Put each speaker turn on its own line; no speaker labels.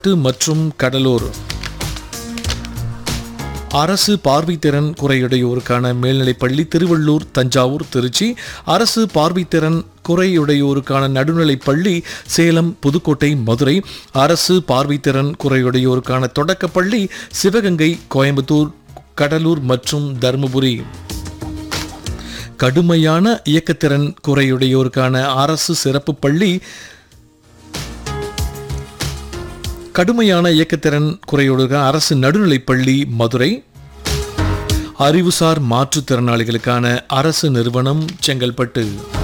மற்றும் கடலூர் அரசு பார்வைத்திறன் குறையுடையோருக்கான மேல்நிலைப்பள்ளி திருவள்ளூர் தஞ்சாவூர் திருச்சி அரசு பார்வைத்திறன் குறையுடையோருக்கான நடுநிலைப்பள்ளி சேலம் புதுக்கோட்டை மதுரை அரசு பார்வைத்திறன் குறையுடையோருக்கான தொடக்கப்பள்ளி சிவகங்கை கோயம்புத்தூர் கடலூர் மற்றும் தருமபுரி கடுமையான இயக்கத்திறன் குறையுடையோருக்கான அரசு சிறப்பு பள்ளி கடுமையான இயக்கத்திறன் குறையுடையோருக்கான அரசு நடுநிலைப்பள்ளி மதுரை அறிவுசார் மாற்றுத்திறனாளிகளுக்கான அரசு நிறுவனம் செங்கல்பட்டு